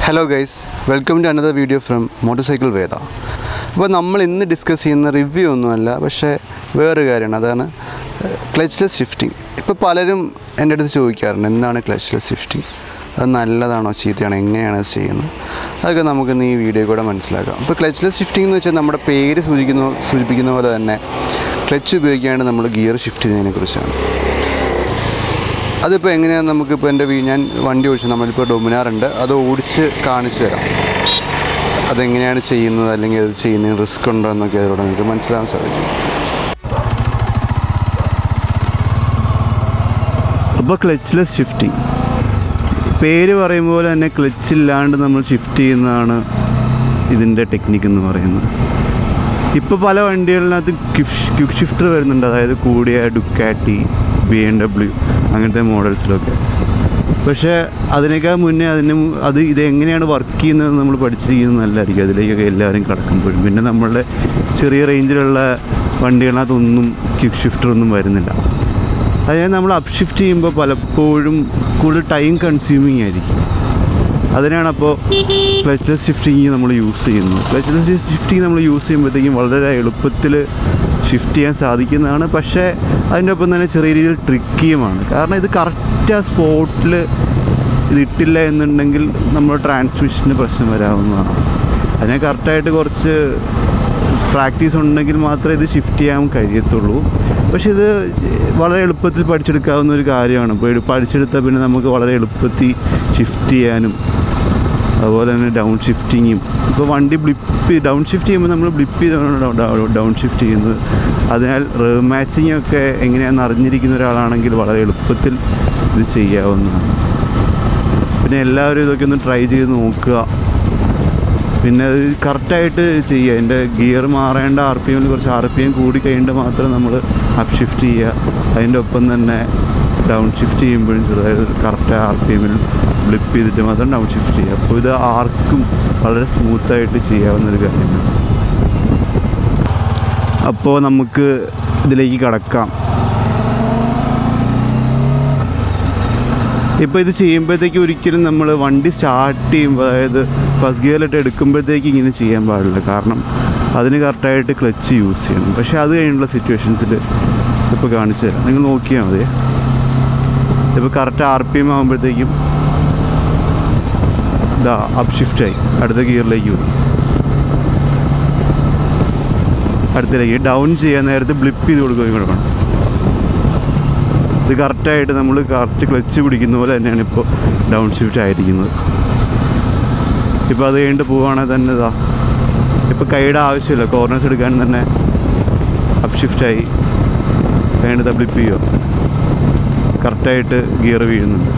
hello guys welcome to another video from motorcycle Veda അപ്പോൾ നമ്മൾ ഇന്ന് ഡിസ്കസ് ചെയ്യുന്ന റിവ്യൂ ഒന്നുമല്ല പക്ഷേ വേറൊരു കാര്യമാണ് അതാണ് ക്ലച്ച്ലെസ് ഷിഫ്റ്റിംഗ് ഇപ്പോൾ പലരും എൻ്റെ അടുത്ത് ചോദിക്കാറുണ്ട് എന്താണ് ക്ലച്ച്ലെസ് ഷിഫ്റ്റിംഗ് അത് നല്ലതാണോ ചീത്തയാണോ എങ്ങനെയാണ് അത് ചെയ്യുന്നത് അതൊക്കെ നമുക്കിന്ന് ഈ വീഡിയോ കൂടെ മനസ്സിലാക്കാം അപ്പോൾ ക്ലച്ച്ലെസ് ഷിഫ്റ്റിംഗ് എന്ന് വെച്ചാൽ നമ്മുടെ പേര് സൂചിക്കുന്ന സൂചിപ്പിക്കുന്ന പോലെ തന്നെ ക്ലച്ച് ഉപയോഗിക്കാണ്ട് നമ്മൾ ഗിയർ ഷിഫ്റ്റ് ചെയ്യുന്നതിനെ കുറിച്ചാണ് അതിപ്പോൾ എങ്ങനെയാണ് നമുക്കിപ്പോൾ എൻ്റെ വീ ഞാൻ വണ്ടി ഓടിച്ചു നമ്മളിപ്പോൾ ഡൊമിനാർ ഉണ്ട് അത് ഓടിച്ച് കാണിച്ചു തരാം അതെങ്ങനെയാണ് ചെയ്യുന്നത് അല്ലെങ്കിൽ അത് ചെയ്യുന്നതിന് റിസ്ക് ഉണ്ടോ എന്നൊക്കെ അതിലൂടെ നിങ്ങൾക്ക് മനസ്സിലാക്കാൻ സാധിക്കും അപ്പോൾ ക്ലച്ച്ലെസ് ഷിഫ്റ്റിംഗ് പേര് പറയുമ്പോൾ പോലെ തന്നെ ക്ലച്ച് ഇല്ലാണ്ട് നമ്മൾ ഷിഫ്റ്റ് ചെയ്യുന്നതാണ് ഇതിൻ്റെ ടെക്നിക്ക് എന്ന് പറയുന്നത് ഇപ്പോൾ പല വണ്ടികളിനകത്ത് ക്വിക്ക് ഷിഫ്റ്റർ വരുന്നുണ്ട് അതായത് കൂടിയ ഡുക്കാറ്റി ബി എം ഡബ്ല്യു അങ്ങനത്തെ മോഡൽസിലൊക്കെ പക്ഷേ അതിനേക്കാൾ മുന്നേ അതിന് മു- അത് ഇതെങ്ങനെയാണ് വർക്ക് ചെയ്യുന്നത് നമ്മൾ പഠിച്ചിരിക്കുന്നത് നല്ലതായിരിക്കും അതിലേക്കൊക്കെ എല്ലാവരും കടക്കുമ്പോഴും പിന്നെ നമ്മളുടെ ചെറിയ റേഞ്ചിലുള്ള വണ്ടികളിനകത്തൊന്നും ക്വിക്ക് ഷിഫ്റ്റർ ഒന്നും വരുന്നില്ല അതായത് നമ്മൾ അപ്പ് ഷിഫ്റ്റ് ചെയ്യുമ്പോൾ പലപ്പോഴും കൂടുതൽ ടൈം കൺസ്യൂമിങ് ആയിരിക്കും അതിനാണ് അപ്പോൾ ക്ലച്ച്ലെസ് ഷിഫ്റ്റിങ് നമ്മൾ യൂസ് ചെയ്യുന്നത് ക്ലച്ച്ലെസ് ഷിഫ്റ്റിംഗ് നമ്മൾ യൂസ് ചെയ്യുമ്പോഴത്തേക്കും വളരെ എളുപ്പത്തിൽ ഷിഫ്റ്റ് ചെയ്യാൻ സാധിക്കുന്നതാണ് പക്ഷേ അതിൻ്റെ ഒപ്പം തന്നെ ചെറിയ രീതിയിൽ ട്രിക്കിയുമാണ് കാരണം ഇത് കറക്റ്റ് ആ സ്പോട്ടിൽ ഇത് ഇട്ടില്ല എന്നുണ്ടെങ്കിൽ നമ്മുടെ ട്രാൻസ്മിഷന് പ്രശ്നം വരാവുന്നതാണ് അതിനെ കറക്റ്റായിട്ട് കുറച്ച് പ്രാക്ടീസ് ഉണ്ടെങ്കിൽ മാത്രമേ ഇത് ഷിഫ്റ്റ് ചെയ്യാൻ കഴിയത്തുള്ളൂ പക്ഷെ ഇത് വളരെ എളുപ്പത്തിൽ പഠിച്ചെടുക്കാവുന്ന ഒരു കാര്യമാണ് ഇപ്പോൾ ഇത് പഠിച്ചെടുത്താൽ പിന്നെ നമുക്ക് വളരെ എളുപ്പത്തിൽ ഷിഫ്റ്റ് ചെയ്യാനും അതുപോലെ തന്നെ ഡൗൺ ഷിഫ്റ്റിങ്ങും ഇപ്പോൾ വണ്ടി ബ്ലിപ്പ് ഡൗൺ ഷിഫ്റ്റ് ചെയ്യുമ്പോൾ നമ്മൾ ബ്ലിപ്പ് ചെയ്താണ് ഡൗൺ ഷിഫ്റ്റ് ചെയ്യുന്നത് അതിനാൽ മാച്ചിങ് ഒക്കെ എങ്ങനെയാണെന്ന് അറിഞ്ഞിരിക്കുന്ന ഒരാളാണെങ്കിൽ വളരെ എളുപ്പത്തിൽ ഇത് ചെയ്യാവുന്നതാണ് പിന്നെ എല്ലാവരും ഇതൊക്കെ ഒന്ന് ട്രൈ ചെയ്ത് നോക്കുക പിന്നെ അത് കറക്റ്റായിട്ട് ചെയ്യുക അതിൻ്റെ ഗിയർ മാറേണ്ട ആർ പി എമ്മിൽ കുറച്ച് ആർ പി എം കൂടി കഴിഞ്ഞിട്ട് മാത്രം നമ്മൾ അപ്പ് ഷിഫ്റ്റ് ചെയ്യുക അതിൻ്റെ ഒപ്പം തന്നെ ഡൗൺ ഷിഫ്റ്റ് ചെയ്യുമ്പോഴും ചെറുതായിട്ട് കറക്റ്റ് ആർ പി എമ്മിൽ ഫ്ലിപ്പ് ചെയ്തിട്ട് മാത്രം ഡൗൺ ഷിഫ്റ്റ് ചെയ്യുക അപ്പോൾ ഇത് ആർക്കും വളരെ സ്മൂത്തായിട്ട് ചെയ്യാവുന്ന ഒരു കാര്യമാണ് അപ്പോൾ നമുക്ക് ഇതിലേക്ക് കടക്കാം ഇപ്പോൾ ഇത് ചെയ്യുമ്പോഴത്തേക്ക് ഒരിക്കലും നമ്മൾ വണ്ടി സ്റ്റാർട്ട് ചെയ്യുമ്പോൾ അതായത് ഫസ്റ്റ് ഗിയറിലിട്ട് എടുക്കുമ്പോഴത്തേക്ക് ഇങ്ങനെ ചെയ്യാൻ പാടില്ല കാരണം അതിന് കറക്റ്റായിട്ട് ക്ലച്ച് യൂസ് ചെയ്യണം പക്ഷേ അത് കഴിഞ്ഞുള്ള സിറ്റുവേഷൻസിൽ ഇപ്പോൾ കാണിച്ചു തരാം നിങ്ങൾ നോക്കിയാൽ മതി ഇപ്പോൾ കറക്റ്റ് ആർ പി എം ആകുമ്പോഴത്തേക്കും ഇതാ അപ്പ് ഷിഫ്റ്റായി അടുത്ത ഗിയറിലേക്ക് വരും അടുത്തിലേക്ക് ഡൗൺ ചെയ്യാൻ നേരത്തെ ബ്ലിപ്പ് ചെയ്ത് കൊടുക്കുകയും കൊടുക്കണം ഇത് കറക്റ്റായിട്ട് നമ്മൾ കറക്റ്റ് ക്ലച്ച് പിടിക്കുന്ന പോലെ തന്നെയാണ് ഇപ്പോൾ ഡൗൺ ഷിഫ്റ്റ് ആയിരിക്കുന്നത് ഇപ്പോൾ അത് കഴിഞ്ഞിട്ട് പോവുകയാണെങ്കിൽ തന്നെ ഇതാ ഇപ്പോൾ കൈയുടെ ആവശ്യമില്ല കോർണേഴ്സ് എടുക്കാൻ തന്നെ അപ്പ് ഷിഫ്റ്റായി കഴിഞ്ഞിട്ട് ബ്ലിപ്പ് ചെയ്യുക കറക്റ്റായിട്ട് ഗിയർ വീഴുന്നുണ്ട്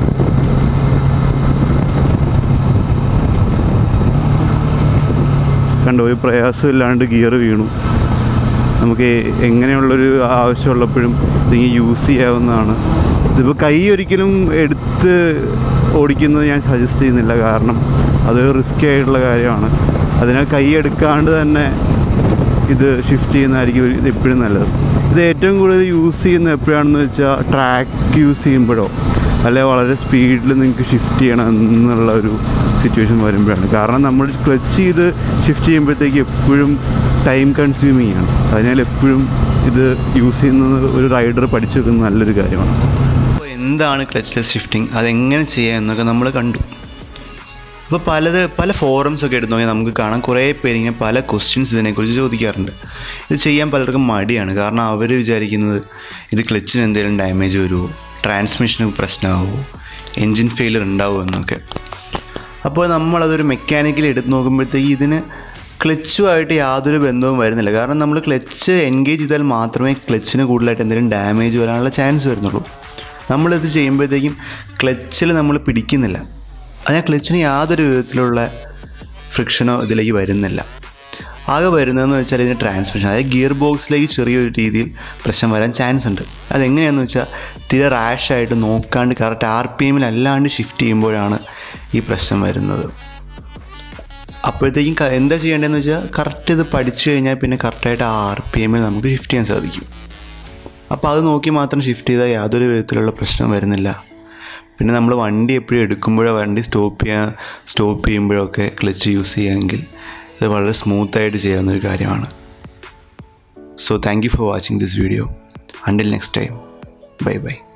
കണ്ടോ ഒരു പ്രയാസമില്ലാണ്ട് ഗിയർ വീണു നമുക്ക് എങ്ങനെയുള്ളൊരു ആവശ്യമുള്ളപ്പോഴും ഇതിങ്ങനെ യൂസ് ചെയ്യാവുന്നതാണ് ഇതിപ്പോൾ കൈ ഒരിക്കലും എടുത്ത് ഓടിക്കുന്നത് ഞാൻ സജസ്റ്റ് ചെയ്യുന്നില്ല കാരണം അത് റിസ്കി ആയിട്ടുള്ള കാര്യമാണ് അതിനാൽ കൈ എടുക്കാണ്ട് തന്നെ ഇത് ഷിഫ്റ്റ് ചെയ്യുന്നതായിരിക്കും ഇത് എപ്പോഴും നല്ലത് ഇത് ഏറ്റവും കൂടുതൽ യൂസ് ചെയ്യുന്നത് എപ്പോഴാണെന്ന് വെച്ചാൽ ട്രാക്ക് യൂസ് ചെയ്യുമ്പോഴോ അല്ലെ വളരെ സ്പീഡിൽ നിങ്ങൾക്ക് ഷിഫ്റ്റ് ചെയ്യണം എന്നുള്ള ഒരു സിറ്റുവേഷൻ വരുമ്പോഴാണ് കാരണം നമ്മൾ ക്ലച്ച് ചെയ്ത് ഷിഫ്റ്റ് ചെയ്യുമ്പോഴത്തേക്ക് എപ്പോഴും ടൈം കൺസ്യൂമിങ് ആണ് അതിനാൽ എപ്പോഴും ഇത് യൂസ് ചെയ്യുന്നത് ഒരു റൈഡർ പഠിച്ചു വെക്കുന്നത് നല്ലൊരു കാര്യമാണ് അപ്പോൾ എന്താണ് ക്ലച്ച്ലെസ് ഷിഫ്റ്റിംഗ് അതെങ്ങനെ ചെയ്യാം എന്നൊക്കെ നമ്മൾ കണ്ടു അപ്പോൾ പലത് പല ഫോറംസ് ഒക്കെ എടുത്തു നോക്കിയാൽ നമുക്ക് കാണാം കുറേ പേര് ഇങ്ങനെ പല ക്വസ്റ്റ്യൻസ് ഇതിനെക്കുറിച്ച് ചോദിക്കാറുണ്ട് ഇത് ചെയ്യാൻ പലർക്കും മടിയാണ് കാരണം അവർ വിചാരിക്കുന്നത് ഇത് ക്ലച്ചിന് എന്തെങ്കിലും ഡാമേജ് വരുമോ ട്രാൻസ്മിഷന് പ്രശ്നമാവുമോ എൻജിൻ ഫെയിലർ ഉണ്ടാവുമോ എന്നൊക്കെ അപ്പോൾ നമ്മളതൊരു മെക്കാനിക്കലി എടുത്ത് നോക്കുമ്പോഴത്തേക്ക് ഇതിന് ക്ലച്ചുമായിട്ട് യാതൊരു ബന്ധവും വരുന്നില്ല കാരണം നമ്മൾ ക്ലച്ച് എൻഗേജ് ചെയ്താൽ മാത്രമേ ക്ലച്ചിന് കൂടുതലായിട്ട് എന്തെങ്കിലും ഡാമേജ് വരാനുള്ള ചാൻസ് വരുന്നുള്ളൂ നമ്മളിത് ചെയ്യുമ്പോഴത്തേക്കും ക്ലച്ചിൽ നമ്മൾ പിടിക്കുന്നില്ല അതിനാൽ ക്ലച്ചിന് യാതൊരു വിധത്തിലുള്ള ഫ്രിക്ഷനോ ഇതിലേക്ക് വരുന്നില്ല ആകെ വരുന്നതെന്ന് വെച്ചാൽ ഇതിന് ട്രാൻസ്മിഷൻ അതായത് ഗിയർ ബോക്സിലേക്ക് ചെറിയൊരു രീതിയിൽ പ്രശ്നം വരാൻ ചാൻസ് ഉണ്ട് അതെങ്ങനെയാണെന്ന് വെച്ചാൽ തീരെ റാഷായിട്ട് നോക്കാണ്ട് കറക്റ്റ് ആർ പി എമ്മിൽ അല്ലാണ്ട് ഷിഫ്റ്റ് ചെയ്യുമ്പോഴാണ് ഈ പ്രശ്നം വരുന്നത് അപ്പോഴത്തേക്കും ക- എന്താ ചെയ്യേണ്ടതെന്ന് വെച്ചാൽ കറക്റ്റ് ഇത് പഠിച്ചു കഴിഞ്ഞാൽ പിന്നെ കറക്റ്റായിട്ട് ആ ആർ പി എമ്മിൽ നമുക്ക് ഷിഫ്റ്റ് ചെയ്യാൻ സാധിക്കും അപ്പോൾ അത് നോക്കി മാത്രം ഷിഫ്റ്റ് ചെയ്താൽ യാതൊരു വിധത്തിലുള്ള പ്രശ്നം വരുന്നില്ല പിന്നെ നമ്മൾ വണ്ടി എപ്പോഴും എടുക്കുമ്പോഴോ വണ്ടി സ്റ്റോപ്പ് ചെയ്യാൻ സ്റ്റോപ്പ് ചെയ്യുമ്പോഴൊക്കെ ക്ലച്ച് യൂസ് ചെയ്യുമെങ്കിൽ ഇത് വളരെ സ്മൂത്തായിട്ട് ചെയ്യാവുന്ന ഒരു കാര്യമാണ് so thank you for watching this video until next time bye by